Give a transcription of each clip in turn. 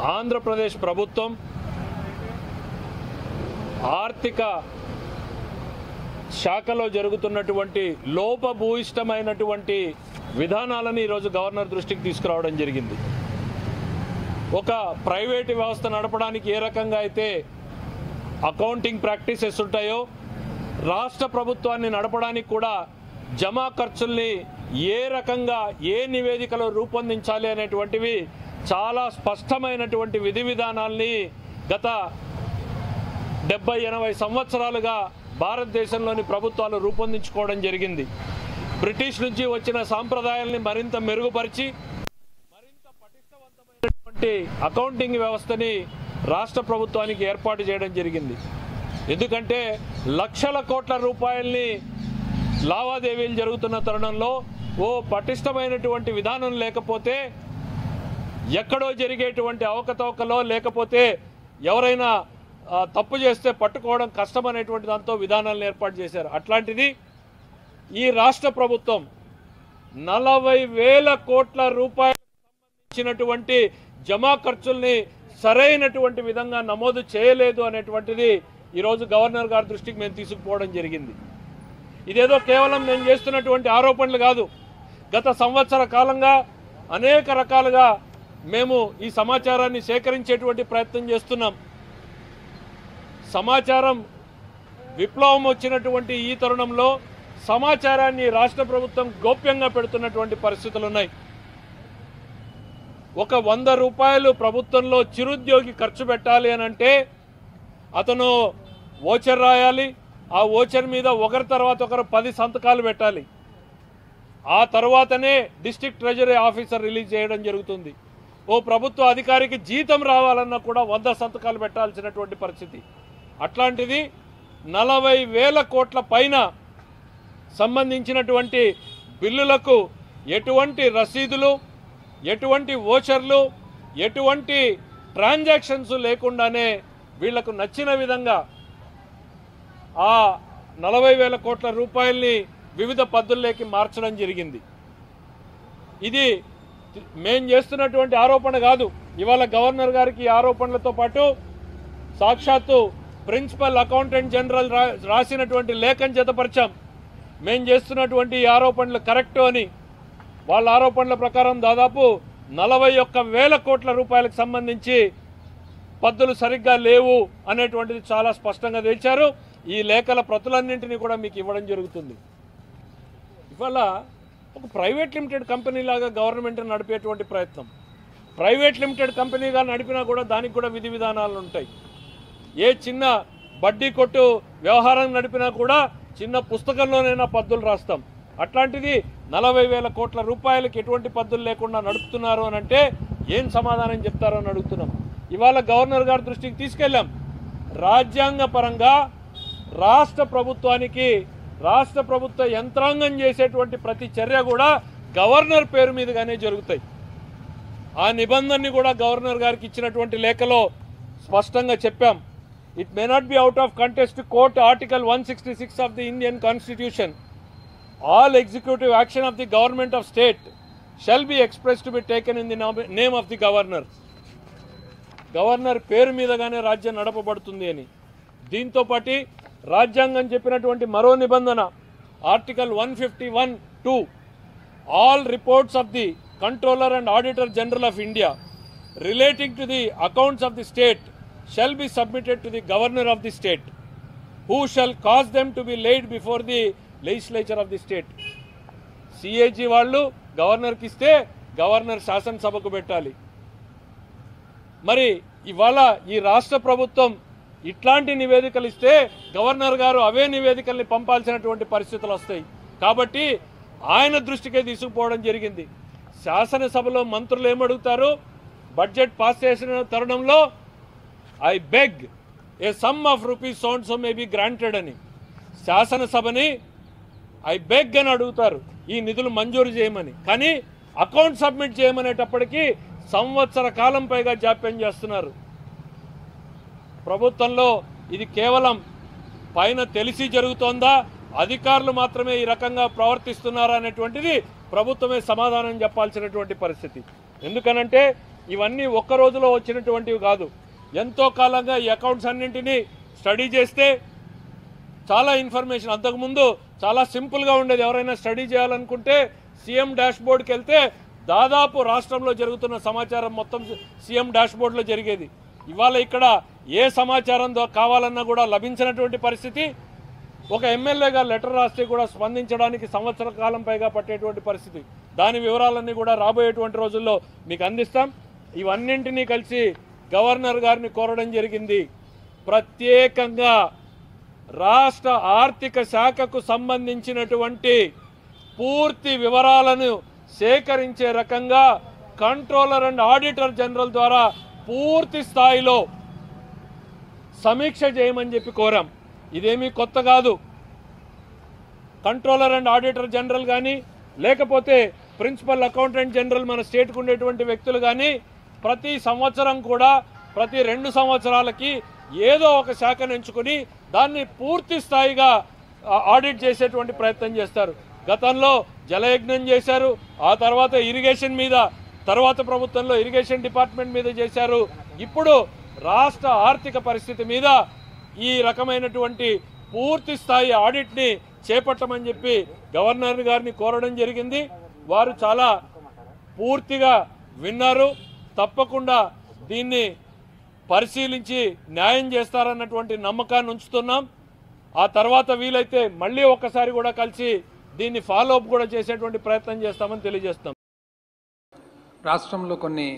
ఆంధ్రప్రదేశ్ ప్రభుత్వం ఆర్థిక శాఖలో జరుగుతున్నటువంటి లోపభూయిష్టమైనటువంటి విధానాలను ఈరోజు గవర్నర్ దృష్టికి తీసుకురావడం జరిగింది ఒక ప్రైవేటు వ్యవస్థ నడపడానికి ఏ రకంగా అయితే అకౌంటింగ్ ప్రాక్టీసెస్ ఉంటాయో రాష్ట్ర ప్రభుత్వాన్ని నడపడానికి కూడా జమా ఖర్చుల్ని ఏ రకంగా ఏ నివేదికలో రూపొందించాలి అనేటువంటివి చాలా స్పష్టమైనటువంటి విధి విధానాల్ని గత డెబ్బై ఎనభై సంవత్సరాలుగా భారతదేశంలోని ప్రభుత్వాలు రూపొందించుకోవడం జరిగింది బ్రిటిష్ నుంచి వచ్చిన సాంప్రదాయాల్ని మరింత మెరుగుపరిచి మరింత పటిష్టవంతమైనటువంటి అకౌంటింగ్ వ్యవస్థని రాష్ట్ర ప్రభుత్వానికి ఏర్పాటు చేయడం జరిగింది ఎందుకంటే లక్షల కోట్ల రూపాయల్ని లావాదేవీలు జరుగుతున్న తరుణంలో ఓ పటిష్టమైనటువంటి విధానం లేకపోతే ఎక్కడో జరిగేటువంటి అవకతవకలో లేకపోతే ఎవరైనా ఆ, తప్పు చేస్తే పట్టుకోవడం కష్టం అనేటువంటి దాంతో విధానాలను ఏర్పాటు చేశారు అట్లాంటిది ఈ రాష్ట్ర ప్రభుత్వం నలభై వేల కోట్ల రూపాయలకు సంబంధించినటువంటి జమా ఖర్చుల్ని సరైనటువంటి విధంగా నమోదు చేయలేదు అనేటువంటిది ఈరోజు గవర్నర్ గారి దృష్టికి మేము తీసుకుపోవడం జరిగింది ఇదేదో కేవలం నేను చేస్తున్నటువంటి ఆరోపణలు కాదు గత సంవత్సర కాలంగా అనేక రకాలుగా మేము ఈ సమాచారాన్ని సేకరించేటువంటి ప్రయత్నం చేస్తున్నాం సమాచారం విప్లవం వచ్చినటువంటి ఈ తరుణంలో సమాచారాన్ని రాష్ట్ర ప్రభుత్వం గోప్యంగా పెడుతున్నటువంటి పరిస్థితులు ఉన్నాయి ఒక వంద రూపాయలు ప్రభుత్వంలో చిరుద్యోగి ఖర్చు పెట్టాలి అని అంటే అతను ఓచర్ రాయాలి ఆ ఓచర్ మీద ఒకరి తర్వాత ఒకరు పది సంతకాలు పెట్టాలి ఆ తర్వాతనే డిస్ట్రిక్ట్ ట్రెజరీ ఆఫీసర్ రిలీజ్ చేయడం జరుగుతుంది ఓ ప్రభుత్వ అధికారికి జీతం రావాలన్నా కూడా వంద సంతకాలు పెట్టాల్సినటువంటి పరిస్థితి అట్లాంటిది నలభై వేల కోట్ల పైన సంబంధించినటువంటి బిల్లులకు ఎటువంటి రసీదులు ఎటువంటి ఓచర్లు ఎటువంటి ట్రాన్సాక్షన్స్ లేకుండానే వీళ్లకు నచ్చిన విధంగా ఆ నలభై వేల కోట్ల రూపాయల్ని వివిధ పద్ధతుల్లోకి మార్చడం జరిగింది ఇది మేం చేస్తున్నటువంటి ఆరోపణ కాదు ఇవాళ గవర్నర్ గారికి ఈ ఆరోపణలతో పాటు సాక్షాత్తు ప్రిన్సిపల్ అకౌంటెంట్ జనరల్ రా రాసినటువంటి లేఖను జతపరిచాం మేం చేస్తున్నటువంటి ఈ ఆరోపణలు కరెక్టు అని వాళ్ళ ఆరోపణల ప్రకారం దాదాపు నలభై ఒక్క వేల కోట్ల రూపాయలకు సంబంధించి పద్దులు సరిగ్గా లేవు అనేటువంటిది చాలా స్పష్టంగా తెచ్చారు ఈ లేఖల ప్రతులన్నింటినీ కూడా మీకు ఇవ్వడం జరుగుతుంది ఇవాళ ఒక ప్రైవేట్ లిమిటెడ్ కంపెనీ లాగా గవర్నమెంట్ నడిపేటువంటి ప్రయత్నం ప్రైవేట్ లిమిటెడ్ కంపెనీగా నడిపినా కూడా దానికి కూడా విధి విధానాలు ఉంటాయి ఏ చిన్న బడ్డీ కొట్టు వ్యవహారం నడిపినా కూడా చిన్న పుస్తకంలోనైనా పద్దులు రాస్తాం అట్లాంటిది నలభై వేల కోట్ల రూపాయలకి ఎటువంటి పద్దులు లేకుండా నడుపుతున్నారు అని అంటే ఏం సమాధానం చెప్తారో అని అడుగుతున్నాం ఇవాళ గవర్నర్ గారి దృష్టికి తీసుకెళ్ళాం రాజ్యాంగ పరంగా రాష్ట్ర ప్రభుత్వానికి రాష్ట్ర ప్రభుత్వ యంత్రాంగం చేసేటువంటి ప్రతి చర్య కూడా గవర్నర్ పేరు మీదుగానే జరుగుతాయి ఆ నిబంధనని కూడా గవర్నర్ గారికి ఇచ్చినటువంటి లేఖలో స్పష్టంగా చెప్పాం it may not be out of context court article one sixty six of the Indian constitution all executive action of the government of state shall be express to be taken in the name of the governor governor పేరు మీదగానే రాజ్యం నడపబడుతుంది అని దీంతో పాటు రాజ్యాంగం చెప్పినటువంటి మరో నిబంధన article one fifty one two all reports of the controller and auditor general of India relating to the accounts of the state shall be submitted to the governor of the state who shall cause them to be laid before the legislature of the state CAG వాళ్ళు గవర్నర్కి ఇస్తే governor శాసనసభకు పెట్టాలి మరి ఇవాళ ఈ రాష్ట్ర ప్రభుత్వం ఇట్లాంటి నివేదికలు ఇస్తే గవర్నర్ గారు అవే నివేదికల్ని పంపాల్సినటువంటి పరిస్థితులు వస్తాయి కాబట్టి ఆయన దృష్టికే తీసుకుపోవడం జరిగింది శాసనసభలో మంత్రులు ఏమడుగుతారు బడ్జెట్ పాస్ చేసిన తరుణంలో I beg a sum of rupees so and so may be granted అని శాసనసభని ఐ బెగ్ అని అడుగుతారు ఈ నిధులు మంజూరు చేయమని కానీ అకౌంట్ సబ్మిట్ చేయమనేటప్పటికీ సంవత్సర కాలం పైగా జాప్యం చేస్తున్నారు ప్రభుత్వంలో ఇది కేవలం పైన తెలిసి జరుగుతోందా అధికారులు మాత్రమే ఈ రకంగా ప్రవర్తిస్తున్నారా అనేటువంటిది ప్రభుత్వమే సమాధానం చెప్పాల్సినటువంటి పరిస్థితి ఎందుకనంటే ఇవన్నీ ఒక్క రోజులో వచ్చినటువంటివి కాదు ఎంతో కాలంగా ఈ అకౌంట్స్ అన్నింటినీ స్టడీ చేస్తే చాలా ఇన్ఫర్మేషన్ అంతకుముందు చాలా సింపుల్గా ఉండేది ఎవరైనా స్టడీ చేయాలనుకుంటే సీఎం డాష్ బోర్డ్కి వెళ్తే దాదాపు రాష్ట్రంలో జరుగుతున్న సమాచారం మొత్తం సీఎం డాష్ బోర్డ్లో జరిగేది ఇవాళ ఇక్కడ ఏ సమాచారం దో- కావాలన్నా కూడా లభించినటువంటి పరిస్థితి ఒక ఎమ్మెల్యేగా లెటర్ రాస్తే కూడా స్పందించడానికి సంవత్సర కాలం పైగా పట్టేటువంటి పరిస్థితి దాని వివరాలన్నీ కూడా రాబోయేటువంటి రోజుల్లో మీకు అందిస్తాం ఇవన్నింటినీ కలిసి గవర్నర్ గారిని కోరడం జరిగింది ప్రత్యేకంగా రాష్ట్ర ఆర్థిక శాఖకు సంబంధించినటువంటి పూర్తి వివరాలను సేకరించే రకంగా కంట్రోలర్ అండ్ ఆడిటర్ జనరల్ ద్వారా పూర్తి స్థాయిలో సమీక్ష చేయమని చెప్పి కోరాం ఇదేమీ కొత్త కాదు కంట్రోలర్ అండ్ ఆడిటర్ జనరల్ కానీ లేకపోతే ప్రిన్సిపల్ అకౌంటెంట్ జనరల్ మన స్టేట్కు ఉండేటువంటి వ్యక్తులు కానీ ప్రతి సంవత్సరం కూడా ప్రతి రెండు సంవత్సరాలకి ఏదో ఒక శాఖను ఎంచుకుని దాన్ని పూర్తి స్థాయిగా ఆ, ఆడిట్ చేసేటువంటి ప్రయత్నం చేస్తారు గతంలో జలయజ్ఞం చేశారు ఆ తర్వాత ఇరిగేషన్ మీద తర్వాత ప్రభుత్వంలో ఇరిగేషన్ డిపార్ట్మెంట్ మీద చేశారు ఇప్పుడు రాష్ట్ర ఆర్థిక పరిస్థితి మీద ఈ రకమైనటువంటి పూర్తి స్థాయి ఆడిట్ని చేపట్టమని చెప్పి గవర్నర్ గారిని కోరడం జరిగింది వారు చాలా పూర్తిగా విన్నారు తప్పకుండా దీన్ని పరిశీలించి న్యాయం చేస్తారన్నటువంటి నమ్మకాన్ని ఉంచుతున్నాం ఆ తర్వాత వీలైతే మళ్ళీ ఒక్కసారి కూడా కలిసి దీన్ని ఫాలో అప్ కూడా చేసేటువంటి ప్రయత్నం చేస్తామని తెలియజేస్తాం రాష్ట్రంలో కొన్ని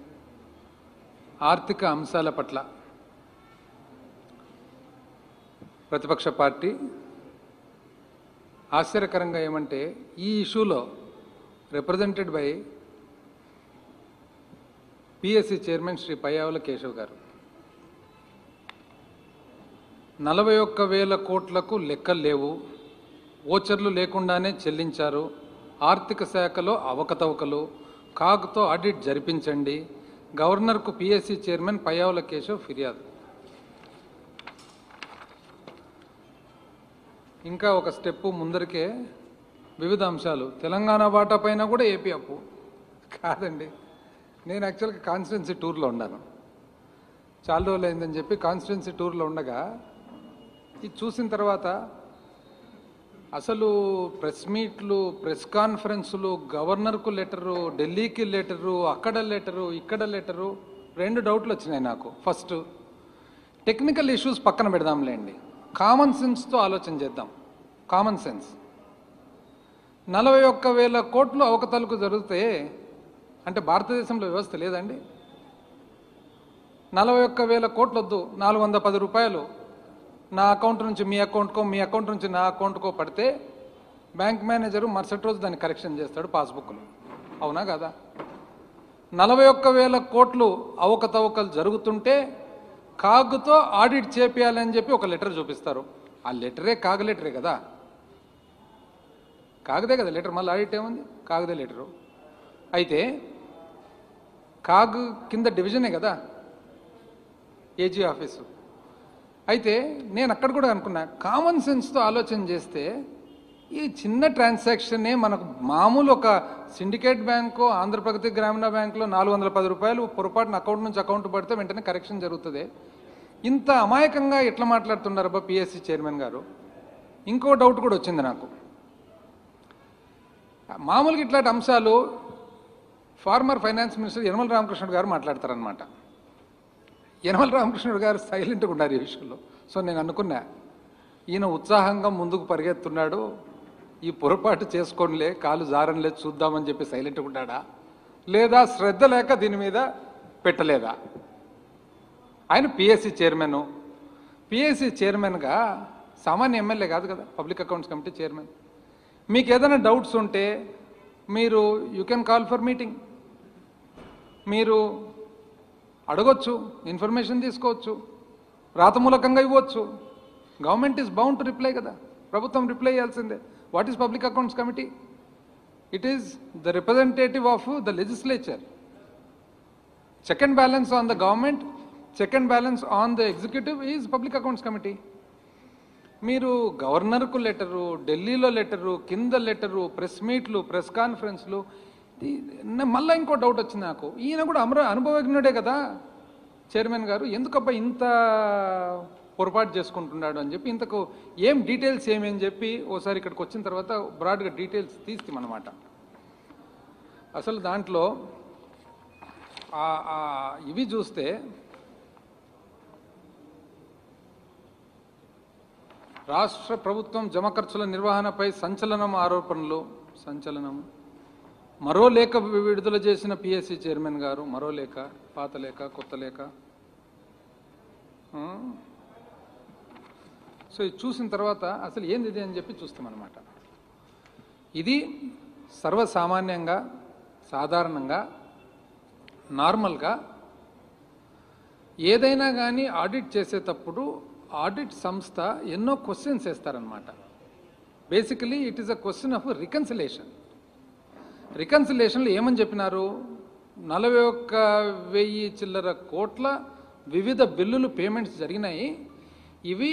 ఆర్థిక అంశాల పట్ల ప్రతిపక్ష పార్టీ ఆశ్చర్యకరంగా ఏమంటే ఈ ఇష్యూలో represented by PSC chairman Shri Payyavula Keshav garu నలభై ఒక్క వేల కోట్లకు లెక్కలు లేవు ఓచర్లు లేకుండానే చెల్లించారు ఆర్థిక శాఖలో అవకతవకలు కాగ్తో ఆడిట్ జరిపించండి గవర్నర్కు పిఎస్సి చైర్మన్ పయ్యావుల కేశవ్ ఫిర్యాదు ఇంకా ఒక స్టెప్పు ముందరికే వివిధ అంశాలు తెలంగాణ వాటా పైన కూడా ఏపీ అప్పు కాదండి నేను యాక్చువల్గా కాన్స్టిట్యున్సీ టూర్లో ఉన్నాను చాలా రోజులు అయిందని చెప్పి కాన్స్టిట్యున్సీ టూర్లో ఉండగా ఇది చూసిన తర్వాత అసలు ప్రెస్ మీట్లు ప్రెస్ కాన్ఫరెన్సులు గవర్నర్కు లెటరు ఢిల్లీకి లెటరు అక్కడ లెటరు ఇక్కడ లెటరు రెండు డౌట్లు వచ్చినాయి నాకు ఫస్ట్ టెక్నికల్ ఇష్యూస్ పక్కన పెడదాంలేండి కామన్ సెన్స్తో ఆలోచన చేద్దాం కామన్ సెన్స్ నలభై ఒక్క వేల కోట్లు అవకతలకు జరిగితే అంటే భారతదేశంలో వ్యవస్థ లేదండి నలభై ఒక్క వేల కోట్లు వద్దు నాలుగు వందల పది రూపాయలు నా అకౌంట్ నుంచి మీ అకౌంట్కో మీ అకౌంట్ నుంచి నా అకౌంట్కో పడితే బ్యాంక్ మేనేజరు మరుసటి రోజు దాన్ని కరెక్షన్ చేస్తాడు పాస్బుక్లు అవునా కదా నలభై ఒక్క వేల కోట్లు అవకతవకలు జరుగుతుంటే కాగుతో ఆడిట్ చేపియాలని చెప్పి ఒక లెటర్ చూపిస్తారు ఆ లెటరే కాగు లెటరే కదా కాగదే కదా లెటర్ మళ్ళీ ఆడిట్ ఏముంది కాగదే లెటరు అయితే కాగు కింద డివిజనే కదా ఏజీ ఆఫీసు అయితే నేను అక్కడ కూడా అనుకున్నా కామన్ సెన్స్తో ఆలోచన చేస్తే ఈ చిన్న ట్రాన్సాక్షనే మనకు మామూలు ఒక సిండికేట్ బ్యాంకు ఆంధ్రప్రగతి గ్రామీణ బ్యాంకులో నాలుగు వందల పది రూపాయలు పొరపాటున అకౌంట్ నుంచి అకౌంట్ పడితే వెంటనే కరెక్షన్ జరుగుతుంది ఇంత అమాయకంగా ఎట్లా మాట్లాడుతున్నారు అబ్బా పిఎస్సి చైర్మన్ గారు ఇంకో డౌట్ కూడా వచ్చింది నాకు మామూలుగా ఇట్లాంటి అంశాలు former finance minister Yanamala Ramakrishnudu garu మాట్లాడతారనమాట యనమల రామకృష్ణుడు గారు సైలెంట్గా ఉన్నారు ఈ విషయంలో సో నేను అనుకున్నా ఈయన ఉత్సాహంగా ముందుకు పరిగెత్తున్నాడు ఈ పొరపాటు చేసుకోనిలే కాలు జారనిలే చూద్దామని చెప్పి సైలెంట్గా ఉన్నాడా లేదా శ్రద్ధ లేక దీని మీద పెట్టలేదా ఆయన పిఎస్సి చైర్మన్ పిఎస్సి చైర్మన్గా సామాన్య ఎమ్మెల్యే కాదు కదా పబ్లిక్ అకౌంట్స్ కమిటీ చైర్మన్ మీకు ఏదైనా డౌట్స్ ఉంటే మీరు you can call for meeting మీరు అడగొచ్చు ఇన్ఫర్మేషన్ తీసుకోవచ్చు రాతమూలకంగా ఇవ్వచ్చు government is bound to reply కదా ప్రభుత్వం రిప్లై చేయాల్సిందే what is public accounts committee it is the representative of the legislature check and balance on the government check and balance on the executive is public accounts committee మీరు గవర్నర్కు letter ఢిల్లీలో letter కింద letter press మీట్లు press కాన్ఫరెన్స్లు మళ్ళీ ఇంకో doubt వచ్చింది నాకు ఈయన కూడా అమర అనుభవజ్ఞుడే కదా చైర్మన్ గారు ఎందుకబ్బా ఇంత పొరపాటు చేసుకుంటున్నాడు అని చెప్పి ఇంతకు ఏం డీటెయిల్స్ ఏమి అని చెప్పి ఓసారి ఇక్కడికి వచ్చిన తర్వాత బ్రాడ్గా డీటెయిల్స్ తీస్తామన్నమాట అసలు దాంట్లో ఆ- ఆ ఇవి చూస్తే రాష్ట్ర ప్రభుత్వం జమ ఖర్చుల నిర్వహణపై సంచలనం ఆరోపణలు సంచలనం మరో లేఖ వి- విడుదల చేసిన పిఎస్సి చైర్మన్ గారు మరో లేఖ పాత లేఖ కొత్త లేఖ ఆ? సో ఇది చూసిన తర్వాత అసలు ఏంది ఇది అని చెప్పి చూస్తామన్నమాట ఇది సర్వసామాన్యంగా సాధారణంగా నార్మల్గా ఏదైనా కానీ ఆడిట్ చేసేటప్పుడు ఆడిట్ సంస్థ ఎన్నో క్వశ్చన్స్ వేస్తారనమాట basically it is a question of reconciliation రికన్సిలేషన్లో ఏమని చెప్పినారు నలభై ఒక్క వెయ్యి చిల్లర కోట్ల వివిధ బిల్లులు పేమెంట్స్ జరిగినాయి ఇవి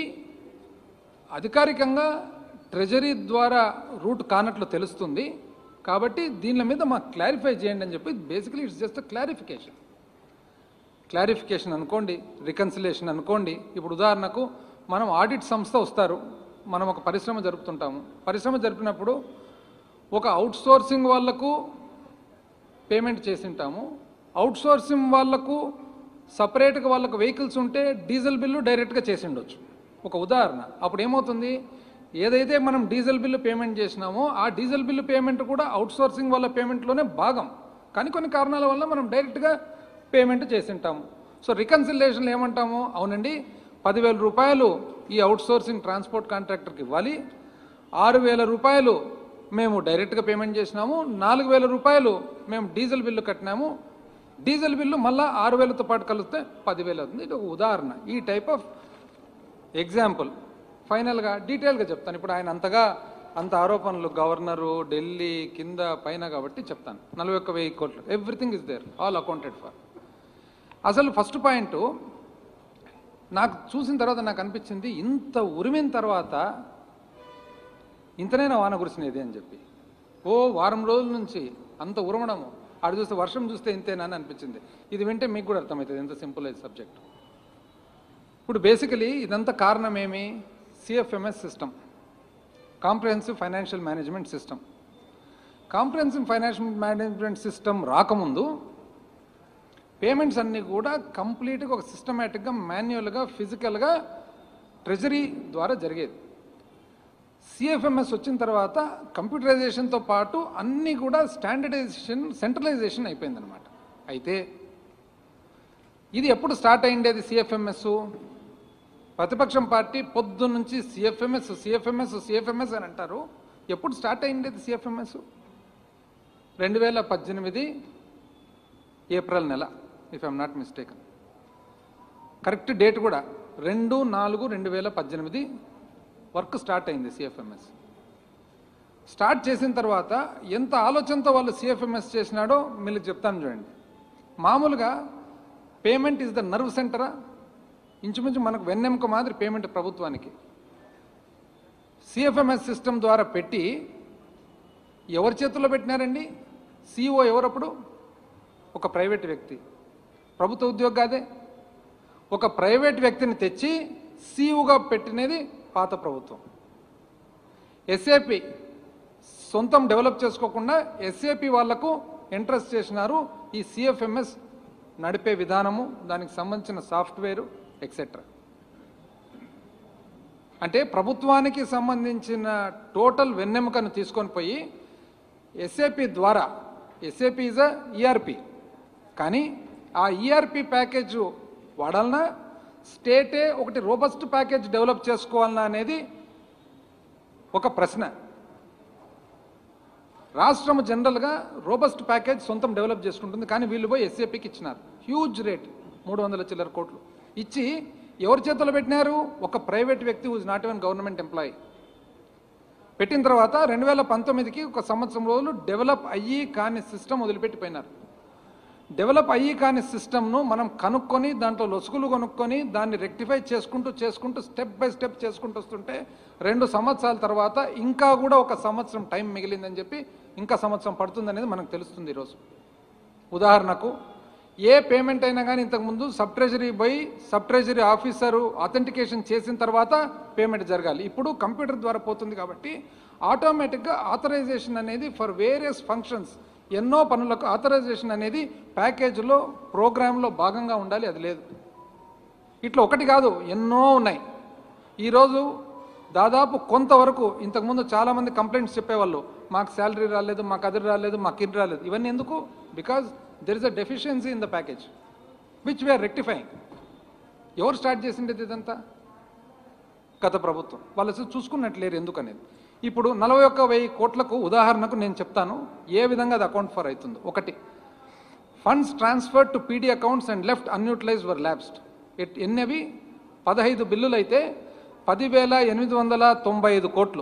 అధికారికంగా ట్రెజరీ ద్వారా రూట్ కానట్లు తెలుస్తుంది కాబట్టి దీని మీద మాకు క్లారిఫై చేయండి అని చెప్పి basically it's just clarification clarification అనుకోండి రికన్సిలేషన్ అనుకోండి ఇప్పుడు ఉదాహరణకు మనం ఆడిట్ సంస్థ వస్తారు మనం ఒక పరిశ్రమ జరుపుతుంటాము పరిశ్రమ జరిపినప్పుడు ఒక అవుట్ సోర్సింగ్ వాళ్లకు పేమెంట్ చేసింటాము అవుట్ సోర్సింగ్ వాళ్లకు సపరేట్గా వాళ్ళకు వెహికల్స్ ఉంటే డీజిల్ బిల్లు డైరెక్ట్గా చేసి ఉండొచ్చు ఒక ఉదాహరణ అప్పుడు ఏమవుతుంది ఏదైతే మనం డీజిల్ బిల్లు పేమెంట్ చేసినామో ఆ డీజిల్ బిల్లు పేమెంట్ కూడా అవుట్ సోర్సింగ్ వాళ్ళ పేమెంట్లోనే భాగం కానీ కొన్ని కారణాల వల్ల మనం డైరెక్ట్గా పేమెంట్ చేసింటాము సో రికన్సిలేషన్లు ఏమంటాము అవునండి పదివేల రూపాయలు ఈ అవుట్ సోర్సింగ్ ట్రాన్స్పోర్ట్ కాంట్రాక్టర్కి ఇవ్వాలి ఆరు వేల రూపాయలు మేము డైరెక్ట్గా పేమెంట్ చేసినాము నాలుగు వేల రూపాయలు మేము డీజిల్ బిల్లు కట్టినాము డీజిల్ బిల్లు మళ్ళీ ఆరు వేలతో పాటు కలిస్తే పదివేలు అవుతుంది ఇది ఒక ఉదాహరణ ఈ టైప్ ఆఫ్ ఎగ్జాంపుల్ ఫైనల్గా డీటెయిల్గా చెప్తాను ఇప్పుడు ఆయన అంతగా అంత ఆరోపణలు గవర్నరు ఢిల్లీ కింద పైన కాబట్టి చెప్తాను నలభై ఒక్క వెయ్యి కోట్లు everything is there all accounted for అసలు ఫస్ట్ పాయింట్ నాకు చూసిన తర్వాత నాకు అనిపించింది ఇంత ఉరిమిన తర్వాత ఇంతనైనా వాన కురిసినది అని చెప్పి ఓ వారం రోజుల నుంచి అంత ఉరమడము ఆడు చూస్తే వర్షం చూస్తే ఇంతేనా అని అనిపించింది ఇది వింటే మీకు కూడా అర్థమవుతుంది ఎంత సింపుల్ అయితే సబ్జెక్ట్ ఇప్పుడు బేసికలీ ఇదంతా కారణం ఏమి CFMS system comprehensive financial management system comprehensive financial management system రాకముందు పేమెంట్స్ అన్నీ కూడా కంప్లీట్గా ఒక సిస్టమేటిక్గా మాన్యువల్గా ఫిజికల్గా ట్రెజరీ ద్వారా జరిగేది సిఎఫ్ఎంఎస్ వచ్చిన తర్వాత కంప్యూటరైజేషన్తో పాటు అన్నీ కూడా స్టాండర్డైజేషన్ సెంట్రలైజేషన్ అయిపోయిందనమాట అయితే ఇది ఎప్పుడు స్టార్ట్ అయిండేది సిఎఫ్ఎంఎస్ ప్రతిపక్షం పార్టీ పొద్దు నుంచి సిఎఫ్ఎంఎస్ సిఎఫ్ఎంఎస్ సిఎఫ్ఎంఎస్ అని అంటారు ఎప్పుడు స్టార్ట్ అయిండేది సిఎఫ్ఎంఎస్ రెండు వేల పద్దెనిమిది ఏప్రిల్ నెల if I'm not mistaken correct date కూడా రెండు నాలుగు రెండు వేల పద్దెనిమిది వర్క్ స్టార్ట్ అయింది సిఎఫ్ఎంఎస్ స్టార్ట్ చేసిన తర్వాత ఎంత ఆలోచనతో వాళ్ళు సిఎఫ్ఎంఎస్ చేసినాడో మీకు చెప్తాను చూడండి మామూలుగా పేమెంట్ ఇస్ ద నర్వ్ సెంటరా ఇంచుమించు మనకు వెన్నెముక మాదిరి పేమెంట్ ప్రభుత్వానికి సిఎఫ్ఎంఎస్ సిస్టమ్ ద్వారా పెట్టి ఎవరి చేతుల్లో పెట్టినారండి సిఇఓ ఎవరప్పుడు ఒక ప్రైవేట్ వ్యక్తి ప్రభుత్వ ఉద్యోగి కాదే ఒక ప్రైవేట్ వ్యక్తిని తెచ్చి సీఈఓగా పెట్టినది పాత ప్రభుత్వం ఎస్ఏపి సొంతం డెవలప్ చేసుకోకుండా ఎస్ఏపి వాళ్లకు ఇంట్రెస్ట్ చేసినారు ఈ సిఎఫ్ఎంఎస్ నడిపే విధానము దానికి సంబంధించిన సాఫ్ట్వేరు ఎక్సెట్రా అంటే ప్రభుత్వానికి సంబంధించిన టోటల్ వెన్నెముకను తీసుకొని పోయి ఎస్ఏపి ద్వారా ఎస్ఏపి ఇస్ అ ఈఆర్పి కానీ ఆ ఈఆర్పి ప్యాకేజ్ వాడాలన్నా స్టేటే ఒకటి రోబస్ట్ ప్యాకేజ్ డెవలప్ చేసుకోవాలన్నా అనేది ఒక ప్రశ్న రాష్ట్రం జనరల్గా రోబస్ట్ ప్యాకేజ్ సొంతం డెవలప్ చేసుకుంటుంది కానీ వీళ్ళు పోయి ఎస్ఏపికి ఇచ్చినారు హ్యూజ్ రేట్ మూడు వందల చిల్లర కోట్లు ఇచ్చి ఎవరి చేతిలో పెట్టినారు ఒక ప్రైవేట్ వ్యక్తి who's not even government employee పెట్టిన తర్వాత రెండు వేల పంతొమ్మిదికి ఒక సంవత్సరం రోజులు డెవలప్ అయ్యి కాని సిస్టమ్ వదిలిపెట్టిపోయినారు డెవలప్ అయ్యి కాని సిస్టమ్ను మనం కనుక్కొని దాంట్లో లొసుగులు కొనుక్కొని దాన్ని రెక్టిఫై చేసుకుంటూ చేసుకుంటూ స్టెప్ బై స్టెప్ చేసుకుంటూ వస్తుంటే రెండు సంవత్సరాల తర్వాత ఇంకా కూడా ఒక సంవత్సరం టైం మిగిలిందని చెప్పి ఇంకా సంవత్సరం పడుతుంది అనేది మనకు తెలుస్తుంది ఈరోజు ఉదాహరణకు ఏ పేమెంట్ అయినా కానీ ఇంతకుముందు సబ్ ట్రెజరీ పోయి సబ్ ట్రెజరీ ఆఫీసరు అథెంటికేషన్ చేసిన తర్వాత పేమెంట్ జరగాలి ఇప్పుడు కంప్యూటర్ ద్వారా పోతుంది కాబట్టి ఆటోమేటిక్గా ఆథరైజేషన్ అనేది ఫర్ వేరియస్ ఫంక్షన్స్ ఎన్నో పనులకు ఆథరైజేషన్ అనేది ప్యాకేజీలో ప్రోగ్రాంలో భాగంగా ఉండాలి అది లేదు ఇట్లా ఒకటి కాదు ఎన్నో ఉన్నాయి ఈరోజు దాదాపు కొంతవరకు ఇంతకుముందు చాలామంది కంప్లైంట్స్ చెప్పేవాళ్ళు మాకు శాలరీ రాలేదు మాకు అది రాలేదు మాకు ఇది రాలేదు ఇవన్నీ ఎందుకు because there is a deficiency in the package which we're rectifying ఎవరు స్టార్ట్ చేసిండేది ఇదంతా గత ప్రభుత్వం వాళ్ళు అసలు చూసుకున్నట్లేరు ఎందుకు అనేది ఇప్పుడు నలభై ఒక్క వెయ్యి కోట్లకు ఉదాహరణకు నేను చెప్తాను ఏ విధంగా అది అకౌంట్ ఫర్ అవుతుందో ఒకటి funds transfer to PD accounts and left unutilise were lapsed ఎన్నవి పదహైదు బిల్లులు అయితే పదివేల ఎనిమిది వందల తొంభై ఐదు కోట్లు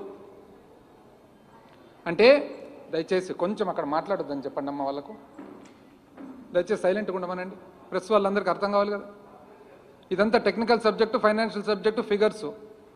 అంటే దయచేసి కొంచెం అక్కడ మాట్లాడొద్దని చెప్పండి అమ్మ వాళ్ళకు దయచేసి సైలెంట్గా ఉండమనండి ప్రెస్ వాళ్ళందరికీ అర్థం కావాలి కదా ఇదంతా technical subject financial subject figures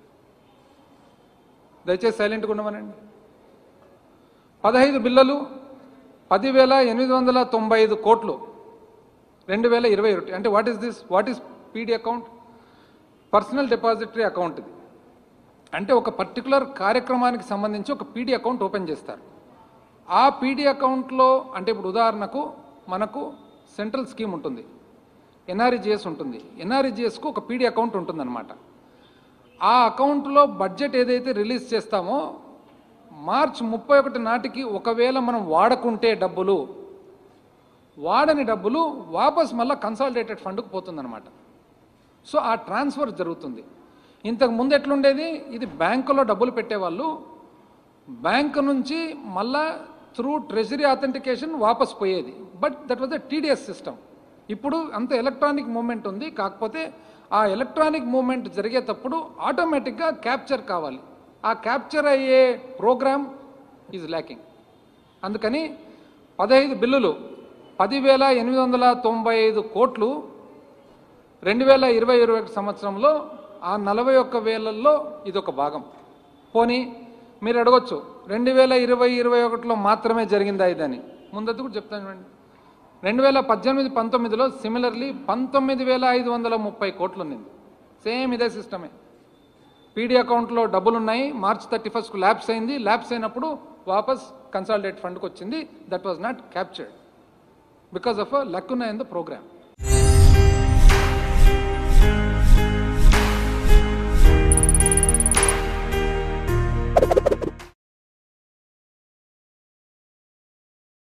దయచేసి సైలెంట్గా ఉండమనండి పదహైదు బిల్లలు పదివేల ఎనిమిది వందల తొంభై ఐదు కోట్లు రెండు వేల ఇరవై ఒకటి అంటే what is this what is PD account personal depository account ఇది అంటే ఒక పర్టికులర్ కార్యక్రమానికి సంబంధించి ఒక పీడీ అకౌంట్ ఓపెన్ చేస్తారు ఆ పీడీ అకౌంట్లో అంటే ఇప్పుడు ఉదాహరణకు మనకు సెంట్రల్ స్కీమ్ ఉంటుంది ఎన్ఆర్ఈజిఎస్ ఉంటుంది ఎన్ఆర్ఈజిఎస్కు ఒక పీడీ అకౌంట్ ఉంటుందన్నమాట ఆ అకౌంట్లో బడ్జెట్ ఏదైతే రిలీజ్ చేస్తామో మార్చ్ ముప్పై ఒకటి నాటికి ఒకవేళ మనం వాడకుంటే డబ్బులు వాడని డబ్బులు వాపస్ మళ్ళీ కన్సాలిడేటెడ్ ఫండ్కు పోతుందన్నమాట సో ఆ ట్రాన్స్ఫర్ జరుగుతుంది ఇంతకు ముందు ఎట్లుండేది ఇది బ్యాంకులో డబ్బులు పెట్టేవాళ్ళు బ్యాంకు నుంచి మళ్ళా త్రూ ట్రెజరీ అథెంటికేషన్ వాపస్ పోయేది but that was the TDS system ఇప్పుడు అంత ఎలక్ట్రానిక్ మూమెంట్ ఉంది కాకపోతే ఆ ఎలక్ట్రానిక్ మూమెంట్ జరిగేటప్పుడు ఆటోమేటిక్గా క్యాప్చర్ కావాలి ఆ క్యాప్చర్ అయ్యే ప్రోగ్రామ్ ఈజ్ ల్యాకింగ్ అందుకని పదహైదు బిల్లులు పదివేల ఎనిమిది వందల తొంభై ఐదు కోట్లు రెండు వేల ఇరవై ఇరవై ఒకటి సంవత్సరంలో ఆ నలభై ఒక్క వేలల్లో ఇదొక భాగం పోనీ మీరు అడగొచ్చు రెండు వేల ఇరవై ఇరవై ఒకటిలో మాత్రమే జరిగిందా ఇదని ముందది కూడా చెప్తాను చూడండి రెండు వేల పద్దెనిమిది పంతొమ్మిదిలో సిమిలర్లీ పంతొమ్మిది వేల ఐదు వందల ముప్పై కోట్లు ఉన్నింది సేమ్ ఇదే సిస్టమే పీడీ అకౌంట్లో డబ్బులు ఉన్నాయి మార్చ్ థర్టీ ఫస్ట్కు ల్యాబ్స్ అయింది ల్యాబ్స్ అయినప్పుడు వాపస్ కన్సాలిడేట్ ఫండ్కి వచ్చింది that was not captured because of a lacuna in the programme